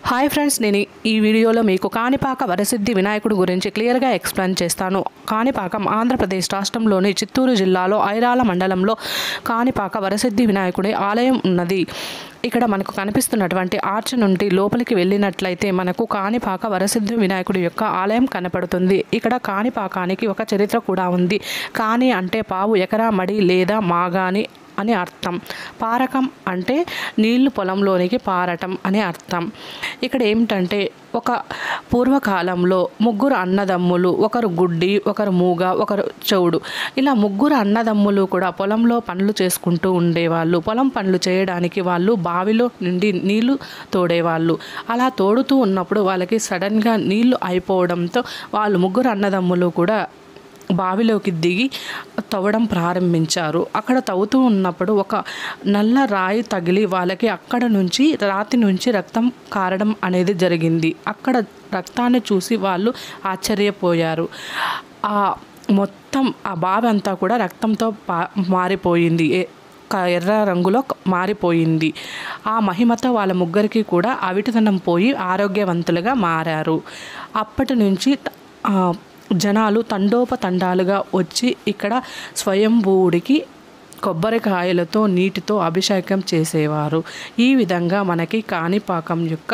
hi friends నేను ఈ వీడియోలో మీకు కాణిపాక వరసిద్ధి వినాయకుడి గురించి క్లియర్గా ఎక్స్ప్లెయిన్ చేస్తాను కాణిపాకం ఆంధ్రప్రదేశ్ రాష్ట్రంలోని చిత్తూరు జిల్లాలో ఐరాల మండలంలో కాణిపాక వరసిద్ధి వినాయకుడి ఆలయం ఉన్నది ఇక్కడ మనకు కనిపిస్తున్నటువంటి ఆర్చ్ నుండి లోపలికి వెళ్ళినట్లయితే మనకు కాణిపాక వరసిద్ధి వినాయకుడి యొక్క ఆలయం కనపడుతుంది ఇక్కడ కాణిపాకానికి ఒక చరిత్ర కూడా ఉంది కాని అంటే పావు ఎకరా మడి లేదా మాగాని అని అర్థం పారకం అంటే నీళ్లు పొలంలోనికి పారటం అని అర్థం ఇక్కడ ఏమిటంటే ఒక పూర్వకాలంలో ముగ్గురు అన్నదమ్ములు ఒకరు గుడ్డి ఒకరు మూగ ఒకరు చెవుడు ఇలా ముగ్గురు అన్నదమ్ములు కూడా పొలంలో పనులు చేసుకుంటూ ఉండేవాళ్ళు పొలం పనులు చేయడానికి వాళ్ళు బావిలో నుండి నీళ్లు తోడేవాళ్ళు అలా తోడుతూ ఉన్నప్పుడు వాళ్ళకి సడన్గా నీళ్లు అయిపోవడంతో వాళ్ళు ముగ్గురు అన్నదమ్ములు కూడా బావిలోకి దిగి తవ్వడం ప్రారంభించారు అక్కడ తవ్వుతూ ఉన్నప్పుడు ఒక నల్ల రాయి తగిలి వాళ్ళకి అక్కడ నుంచి రాతి నుంచి రక్తం కారడం అనేది జరిగింది అక్కడ రక్తాన్ని చూసి వాళ్ళు ఆశ్చర్యపోయారు ఆ మొత్తం ఆ బావి అంతా కూడా రక్తంతో పా మారిపోయింది ఏ- క- ఎర్ర రంగులో క- మారిపోయింది ఆ మహిమతో వాళ్ళ ముగ్గురికి కూడా అవిటితనం పోయి ఆరోగ్యవంతులుగా మారారు అప్పటి నుంచి ఆ, జనాలు తండోపతండాలుగా వచ్చి ఇక్కడ స్వయంభూడికి కొబ్బరికాయలతో నీటితో అభిషేకం చేసేవారు ఈ విధంగా మనకి కాణిపాకం యొక్క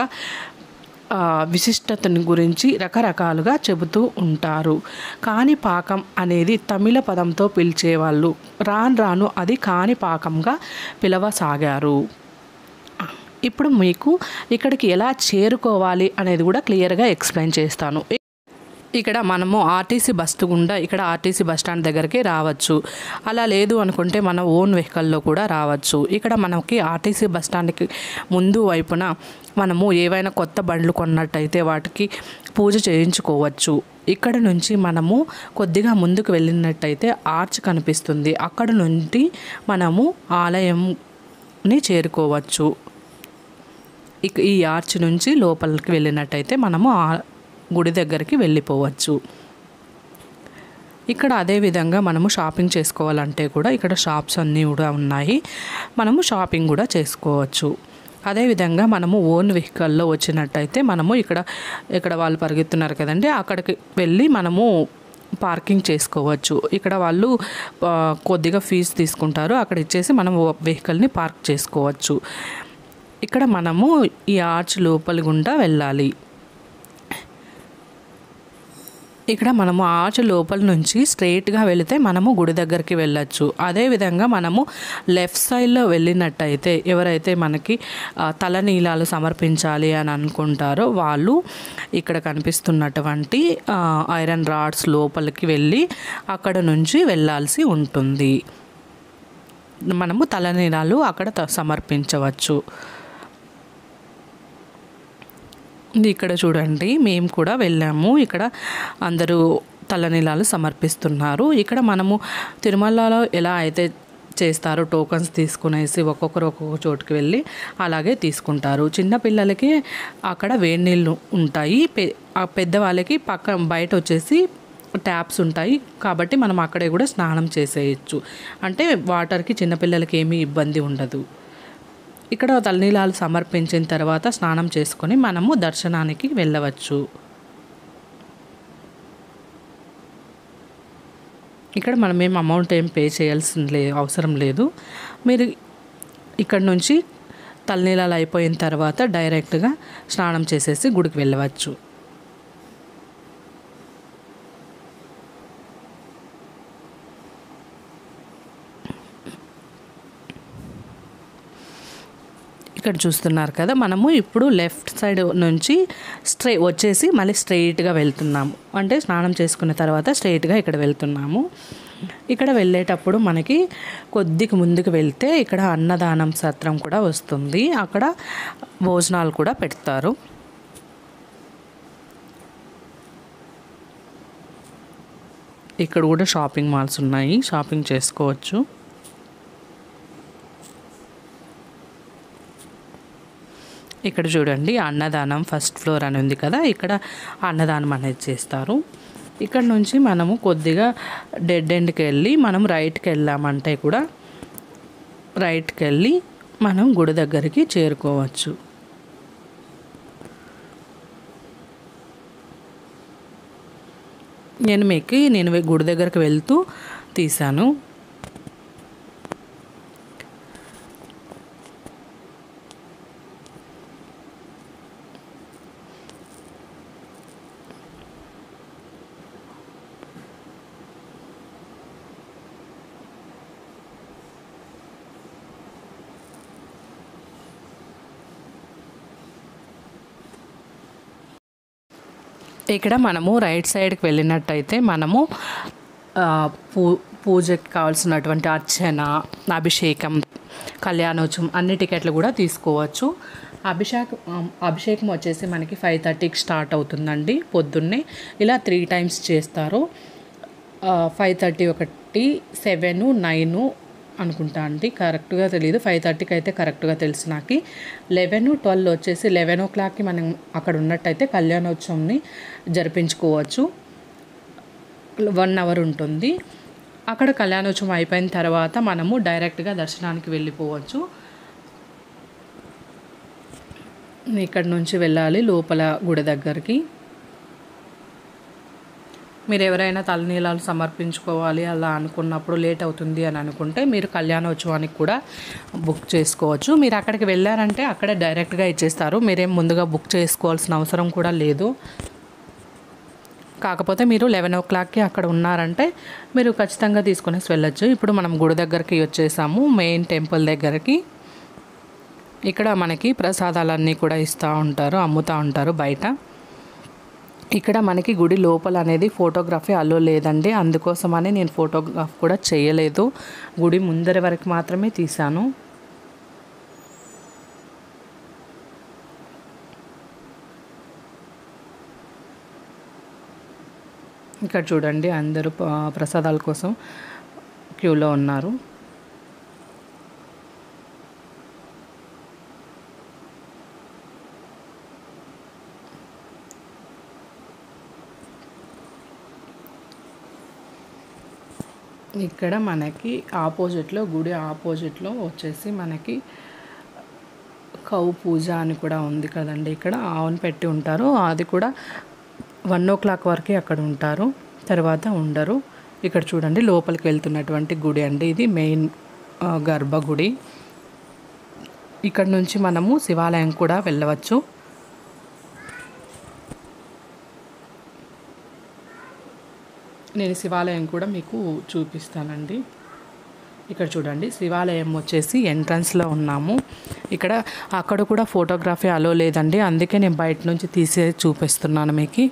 ఆ, విశిష్టతని గురించి రకరకాలుగా చెబుతూ ఉంటారు కాణిపాకం అనేది తమిళ పదంతో పిలిచేవాళ్ళు రాను రాను అది కాణిపాకంగా పిలవసాగారు ఇప్పుడు మీకు ఇక్కడికి ఎలా చేరుకోవాలి అనేది కూడా క్లియర్గా ఎక్స్ప్లెయిన్ చేస్తాను ఇక్కడ మనము ఆర్టీసీ బస్ గుండా ఇక్కడ ఆర్టీసీ బస్ స్టాండ్ దగ్గరికి రావచ్చు అలా లేదు అనుకుంటే మన ఓన్ వెహికల్లో కూడా రావచ్చు ఇక్కడ మనకి ఆర్టీసీ బస్ స్టాండ్కి ముందు వైపున మనము ఏవైనా కొత్త బండ్లు కొన్నట్టయితే వాటికి పూజ చేయించుకోవచ్చు ఇక్కడ నుంచి మనము కొద్దిగా ముందుకు వెళ్ళినట్టయితే ఆర్చ్ కనిపిస్తుంది అక్కడ నుండి మనము ఆలయంని చేరుకోవచ్చు ఇక ఈ ఆర్చ్ నుంచి లోపలికి వెళ్ళినట్టయితే మనము ఆ గుడి దగ్గరికి వెళ్ళిపోవచ్చు ఇక్కడ అదే విధంగా మనము షాపింగ్ చేసుకోవాలంటే కూడా ఇక్కడ షాప్స్ అన్నీ కూడా ఉన్నాయి మనము షాపింగ్ కూడా చేసుకోవచ్చు అదేవిధంగా మనము ఓన్ వెహికల్లో వచ్చినట్టయితే మనము ఇక్కడ ఇక్కడ వాళ్ళు పరిగెత్తున్నారు కదండి అక్కడికి వెళ్ళి మనము పార్కింగ్ చేసుకోవచ్చు ఇక్కడ వాళ్ళు ఆ, కొద్దిగా ఫీజు తీసుకుంటారు అక్కడ ఇచ్చేసి మనం వెహికల్ని పార్క్ చేసుకోవచ్చు ఇక్కడ మనము ఈ ఆర్చ్ లోపలి గుండా వెళ్ళాలి ఇక్కడ మనము ఆర్చ్ లోపల నుంచి స్ట్రైట్గా వెళితే మనము గుడి దగ్గరికి వెళ్ళచ్చు అదేవిధంగా మనము లెఫ్ట్ సైడ్లో వెళ్ళినట్టయితే ఎవరైతే మనకి ఆ, తలనీలాలు సమర్పించాలి అని అనుకుంటారో వాళ్ళు ఇక్కడ కనిపిస్తున్నటువంటి ఆ, ఐరన్ రాడ్స్ లోపలికి వెళ్ళి అక్కడ నుంచి వెళ్ళాల్సి ఉంటుంది మనము తలనీలాలు అక్కడ త- సమర్పించవచ్చు ఇది ఇక్కడ చూడండి మేము కూడా వెళ్ళాము ఇక్కడ అందరూ తలనీలాలు సమర్పిస్తున్నారు ఇక్కడ మనము తిరుమలలో ఎలా అయితే చేస్తారు టోకన్స్ తీసుకునేసి ఒక్కొక్కరు ఒక్కొక్క చోటుకి వెళ్ళి అలాగే తీసుకుంటారు చిన్నపిల్లలకి అక్కడ వేడి నీళ్ళు ఉంటాయి పె ఆ పెద్దవాళ్ళకి పక్క బయట వచ్చేసి ట్యాప్స్ ఉంటాయి కాబట్టి మనం అక్కడే కూడా స్నానం చేసేయచ్చు అంటే వాటర్కి చిన్నపిల్లలకి ఏమీ ఇబ్బంది ఉండదు ఇక్కడ తలనీలాలు సమర్పించిన తర్వాత స్నానం చేసుకొని మనము దర్శనానికి వెళ్ళవచ్చు ఇక్కడ మనం ఏం అమౌంట్ ఏం పే చేయాల్సిన లే అవసరం లేదు మీరు ఇక్కడ నుంచి తలనీలాలు అయిపోయిన తర్వాత డైరెక్ట్గా స్నానం చేసేసి గుడికి వెళ్ళవచ్చు ఇక్కడ చూస్తున్నారు కదా మనము ఇప్పుడు లెఫ్ట్ సైడ్ నుంచి స్ట్రే వచ్చేసి మళ్ళీ స్ట్రైట్గా వెళ్తున్నాము అంటే స్నానం చేసుకున్న తర్వాత స్ట్రైట్గా ఇక్కడ వెళ్తున్నాము ఇక్కడ వెళ్ళేటప్పుడు మనకి కొద్దిగా ముందుకు వెళ్తే ఇక్కడ అన్నదానం సత్రం కూడా వస్తుంది అక్కడ భోజనాలు కూడా పెడతారు ఇక్కడ కూడా షాపింగ్ మాల్స్ ఉన్నాయి షాపింగ్ చేసుకోవచ్చు ఇక్కడ చూడండి అన్నదానం ఫస్ట్ ఫ్లోర్ అని ఉంది కదా ఇక్కడ అన్నదానం అనేది చేస్తారు ఇక్కడ నుంచి మనము కొద్దిగా డెడ్ ఎండ్కి వెళ్ళి మనం రైట్కి వెళ్ళామంటే కూడా రైట్కి వెళ్ళి మనం గుడి దగ్గరికి చేరుకోవచ్చు నేను మీకు నేను గుడి దగ్గరకు వెళ్తూ తీశాను ఇక్కడ మనము రైట్ సైడ్కి వెళ్ళినట్టయితే మనము ఆ, పూ పూజకి కావాల్సినటువంటి అర్చన అభిషేకం కళ్యాణోత్సవం అన్ని టికెట్లు కూడా తీసుకోవచ్చు అభిషేకం అభిషేకం వచ్చేసి మనకి ఫైవ్ థర్టీకి స్టార్ట్ అవుతుందండి పొద్దున్నే ఇలా త్రీ టైమ్స్ చేస్తారు ఫైవ్ థర్టీ ఒకటి సెవెన్ నైన్ అనుకుంటా అండి కరెక్ట్గా తెలియదు ఫైవ్ థర్టీకి అయితే కరెక్ట్గా తెలుసు నాకు లెవెన్ ట్వెల్వ్ వచ్చేసి లెవెన్ ఓ క్లాక్కి మనం అక్కడ ఉన్నట్టయితే కళ్యాణోత్సవంని జరిపించుకోవచ్చు వన్ అవర్ ఉంటుంది అక్కడ కళ్యాణోత్సవం అయిపోయిన తర్వాత మనము డైరెక్ట్గా దర్శనానికి వెళ్ళిపోవచ్చు ఇక్కడ నుంచి వెళ్ళాలి లోపల గుడి దగ్గరికి మీరు ఎవరైనా తలనీలాలు సమర్పించుకోవాలి అలా అనుకున్నప్పుడు లేట్ అవుతుంది అని అనుకుంటే మీరు కళ్యాణోత్సవానికి కూడా బుక్ చేసుకోవచ్చు మీరు అక్కడికి వెళ్ళారంటే అక్కడే డైరెక్ట్గా ఇచ్చేస్తారు మీరేం ముందుగా బుక్ చేసుకోవాల్సిన అవసరం కూడా లేదు కాకపోతే మీరు లెవెన్ ఓ క్లాక్కి అక్కడ ఉన్నారంటే మీరు ఖచ్చితంగా తీసుకునేసి వెళ్ళొచ్చు ఇప్పుడు మనం గుడి దగ్గరికి వచ్చేసాము మెయిన్ టెంపుల్ దగ్గరికి ఇక్కడ మనకి ప్రసాదాలన్నీ కూడా ఇస్తూ ఉంటారు అమ్ముతూ ఉంటారు బయట ఇక్కడ మనకి గుడి లోపల అనేది ఫోటోగ్రఫీ అలో లేదండి అందుకోసమని నేను ఫోటోగ్రాఫ్ కూడా చేయలేదు గుడి ముందర వరకు మాత్రమే తీశాను ఇక్కడ చూడండి అందరూ ప- ప్రసాదాల కోసం క్యూలో ఉన్నారు ఇక్కడ మనకి ఆపోజిట్లో గుడి ఆపోజిట్లో వచ్చేసి మనకి కౌ పూజ అని కూడా ఉంది కదండి ఇక్కడ ఆవును పెట్టి ఉంటారు అది కూడా వన్ ఓ క్లాక్ వరకే అక్కడ ఉంటారు తర్వాత ఉండరు ఇక్కడ చూడండి లోపలికి వెళ్తున్నటువంటి గుడి అండి ఇది మెయిన్ ఆ, గర్భగుడి ఇక్కడ నుంచి మనము శివాలయం కూడా వెళ్ళవచ్చు నేను శివాలయం కూడా మీకు చూపిస్తానండి ఇక్కడ చూడండి శివాలయం వచ్చేసి ఎంట్రన్స్లో ఉన్నాము ఇక్కడ అక్కడ కూడా ఫోటోగ్రఫీ అలో లేదండి అందుకే నేను బయట నుంచి తీసే చూపిస్తున్నాను మీకు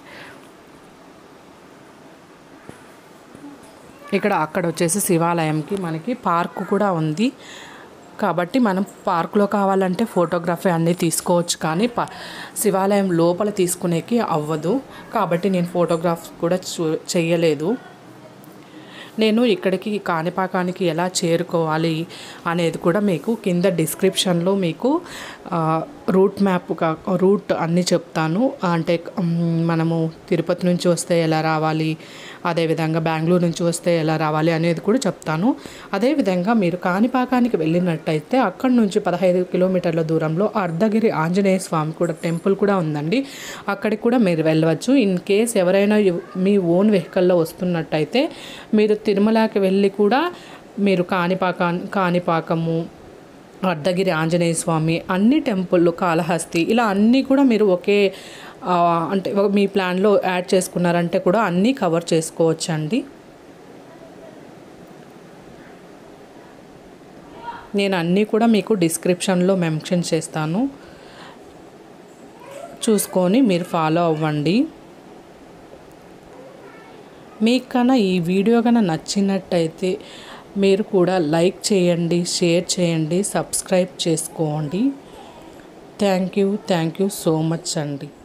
ఇక్కడ అక్కడ వచ్చేసి శివాలయంకి మనకి పార్క్ కూడా ఉంది కాబట్టి మనం పార్కులో కావాలంటే ఫోటోగ్రఫీ అన్నీ తీసుకోవచ్చు కానీ ప శివాలయం లోపల తీసుకునేకి అవ్వదు కాబట్టి నేను ఫోటోగ్రాఫ్ కూడా చూ చేయలేదు నేను ఇక్కడికి కాణిపాకానికి ఎలా చేరుకోవాలి అనేది కూడా మీకు కింద డిస్క్రిప్షన్లో మీకు ఆ, రూట్ మ్యాప్ కా- రూట్ అన్నీ చెప్తాను అంటే మ్, మనము తిరుపతి నుంచి వస్తే ఎలా రావాలి అదేవిధంగా బెంగళూరు నుంచి వస్తే ఎలా రావాలి అనేది కూడా చెప్తాను అదేవిధంగా మీరు కాణిపాకానికి వెళ్ళినట్టయితే అక్కడి నుంచి పదహైదు కిలోమీటర్ల దూరంలో అర్ధగిరి ఆంజనేయ స్వామి కూడా టెంపుల్ కూడా ఉందండి అక్కడికి కూడా మీరు వెళ్ళవచ్చు ఇన్ కేస్ ఎవరైనా ఎవ్- మీ ఓన్ వెహికల్లో వస్తున్నట్టయితే మీరు తిరుమలకి వెళ్ళి కూడా మీరు కాణిపాకా కాణిపాకము అర్ధగిరి ఆంజనేయ స్వామి అన్ని టెంపుల్ కాళహస్తి ఇలా అన్నీ కూడా మీరు ఒకే ఆ, అంటే ఒక మీ ప్లాన్లో యాడ్ చేసుకున్నారంటే కూడా అన్నీ కవర్ చేసుకోవచ్చండి నేను అన్నీ కూడా మీకు డిస్క్రిప్షన్లో మెన్షన్ చేస్తాను చూసుకొని మీరు ఫాలో అవ్వండి మీకు కన్నా ఈ వీడియో కన్నా నచ్చినట్టయితే మీరు కూడా లైక్ చేయండి షేర్ చేయండి సబ్స్క్రైబ్ చేసుకోండి thank you thank you so much అండి